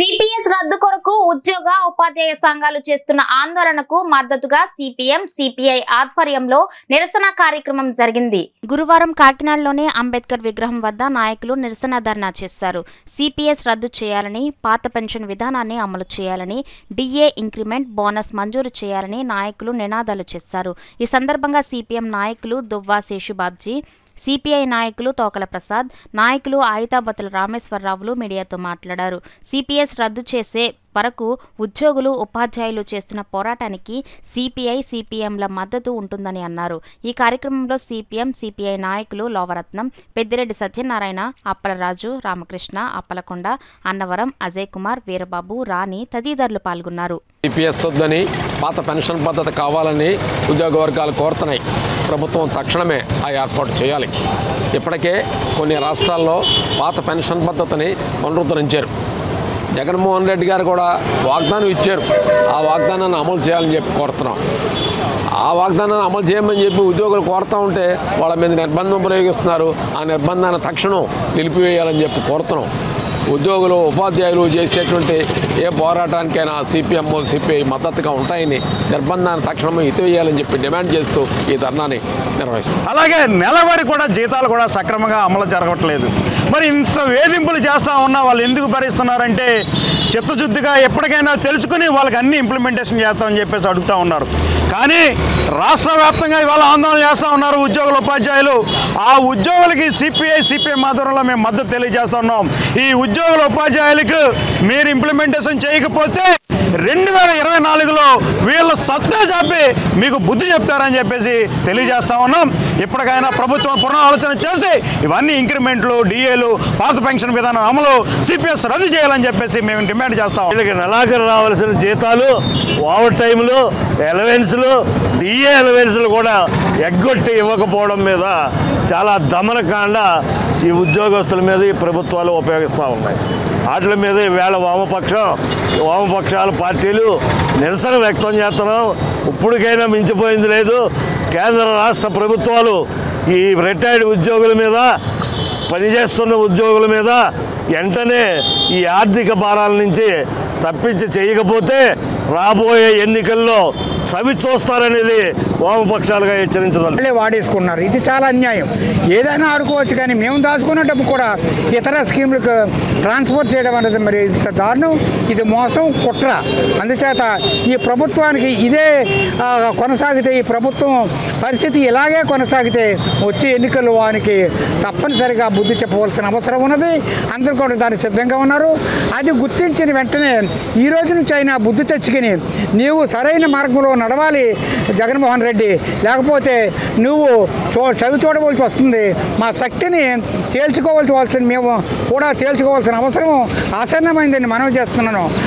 CPS రద్దు కొరకు ఉద్యోగ ఉపాధ్యాయ సంఘాలు చేస్తున్న ఆందోళనకు మద్దతుగా సిపిఎం సిపిఐ ఆధ్వర్యంలో నిరసన కార్యక్రమం జరిగింది గురువారం కాకినాడలోని అంబేద్కర్ విగ్రహం వద్ద నాయకులు నిరసన ధర్నా చేశారు సిపిఎస్ రద్దు చేయాలని పాత పెన్షన్ విధానాన్ని అమలు చేయాలని డిఏ ఇంక్రిమెంట్ బోనస్ మంజూరు చేయాలని నాయకులు నినాదాలు చేశారు ఈ సందర్భంగా సిపిఎం నాయకులు దువ్వా శేషుబాబ్జీ సిపిఐ నాయకులు తోకల ప్రసాద్ నాయకులు ఆయితాబతుల రామేశ్వరరావులు మీడియాతో మాట్లాడారు సిపిఎస్ రద్దు చేసే వరకు ఉద్యోగులు ఉపాధ్యాయులు చేస్తున్న పోరాటానికి సిపిఐ సిపిఎంల మద్దతు ఉంటుందని అన్నారు ఈ కార్యక్రమంలో సిపిఎం సిపిఐ నాయకులు లోవరత్నం పెద్దిరెడ్డి సత్యనారాయణ అప్పలరాజు రామకృష్ణ అప్పలకొండ అన్నవరం అజయ్ కుమార్ వీరబాబు రాణి తదితరులు పాల్గొన్నారు ఈపీఎస్ వద్దని పాత పెన్షన్ పద్ధతి కావాలని ఉద్యోగ వర్గాలు కోరుతున్నాయి ప్రభుత్వం తక్షణమే ఆ ఏర్పాటు చేయాలి ఇప్పటికే కొన్ని రాష్ట్రాల్లో పాత పెన్షన్ పద్ధతిని పునరుద్ధరించారు జగన్మోహన్ రెడ్డి గారు కూడా వాగ్దానం ఇచ్చారు ఆ వాగ్దానాన్ని అమలు చేయాలని చెప్పి కోరుతున్నాం ఆ వాగ్దానాన్ని అమలు చేయమని చెప్పి ఉద్యోగులు కోరుతూ ఉంటే వాళ్ళ మీద నిర్బంధం ప్రయోగిస్తున్నారు ఆ నిర్బంధాన్ని తక్షణం నిలిపివేయాలని చెప్పి కోరుతున్నాం ఉద్యోగులు ఉపాధ్యాయులు చేసేటువంటి ఏ పోరాటానికైనా సిపిఎం సిపిఐ మద్దతుగా ఉంటాయని నిర్బంధాన్ని తక్షణం ఎత్తివేయాలని చెప్పి డిమాండ్ చేస్తూ ఈ ధర్నాని నిర్వహిస్తాం అలాగే నెలవారీ కూడా జీతాలు కూడా సక్రమంగా అమలు జరగట్లేదు మరి ఇంత వేధింపులు చేస్తా ఉన్నా వాళ్ళు ఎందుకు భరిస్తున్నారంటే చిత్తశుద్ధిగా ఎప్పటికైనా తెలుసుకుని వాళ్ళకి అన్ని ఇంప్లిమెంటేషన్ చేస్తామని చెప్పేసి అడుగుతా ఉన్నారు కానీ రాష్ట్ర వ్యాప్తంగా ఇవాళ ఆందోళన చేస్తూ ఉన్నారు ఉద్యోగుల ఉపాధ్యాయులు ఆ ఉద్యోగులకి సిపిఐ సిపిఎం ఆధ్వర్యంలో మేము మద్దతు తెలియజేస్తా ఉన్నాం ఈ ఉద్యోగుల ఉపాధ్యాయులకు మీరు ఇంప్లిమెంటేషన్ చేయకపోతే రెండు వేల ఇరవై నాలుగులో వీళ్ళ సత్తా చాపి మీకు బుద్ధి చెప్తారని చెప్పేసి తెలియజేస్తా ఉన్నాం ఇప్పటికైనా ప్రభుత్వం పునరాలోచన చేసి ఇవన్నీ ఇంక్రిమెంట్లు డిఏలు పాత పెన్షన్ విధానం అమలు సిపిఎస్ రద్దు చేయాలని చెప్పేసి మేము డిమాండ్ చేస్తాం వీళ్ళకి నెలాఖరు రావాల్సిన జీతాలు ఓవర్ టైంలు ఎలవెన్స్లు డిఏ ఎలవెన్స్లు కూడా ఎగ్గొట్టి ఇవ్వకపోవడం మీద చాలా దమనకాండ ఈ ఉద్యోగస్తుల మీద ఈ ప్రభుత్వాలు ఉపయోగిస్తూ ఉన్నాయి వాటి మీద ఈవేళ వామపక్షం వామపక్షాల పార్టీలు నిరసన వ్యక్తం చేస్తున్నాం ఇప్పటికైనా మించిపోయింది లేదు కేంద్ర రాష్ట్ర ప్రభుత్వాలు ఈ రిటైర్డ్ ఉద్యోగుల మీద పనిచేస్తున్న ఉద్యోగుల మీద వెంటనే ఈ ఆర్థిక భారాల నుంచి తప్పించి చేయకపోతే రాబోయే ఎన్నికల్లో సవి చూస్తారనేది వామపక్షాలుగా హెచ్చరించదలు వాళ్ళే వాడేసుకున్నారు ఇది చాలా అన్యాయం ఏదైనా ఆడుకోవచ్చు కానీ మేము దాచుకున్న డబ్బు కూడా ఇతర స్కీములకు ట్రాన్స్ఫర్ చేయడం అనేది మరి ఇంత దారుణం ఇది మోసం కుట్ర అందుచేత ఈ ప్రభుత్వానికి ఇదే ఆ, కొనసాగితే ఈ ప్రభుత్వం పరిస్థితి ఇలాగే కొనసాగితే వచ్చే ఎన్నికలు వానికి తప్పనిసరిగా బుద్ధి చెప్పవలసిన అవసరం ఉన్నది అందరూ కూడా దానికి సిద్ధంగా ఉన్నారు అది గుర్తించిన వెంటనే ఈ రోజు నుంచి అయినా బుద్ధి తెచ్చుకుని నీవు సరైన మార్గంలో నడవాలి జగన్మోహన్ రెడ్డి లేకపోతే నువ్వు చూ చవి చూడవలసి వస్తుంది మా శక్తిని తేల్చుకోవాల్సి వలసిన మేము కూడా తేల్చుకోవాల్సిన అవసరం ఆసన్నమైందని మనవి చేస్తున్నాను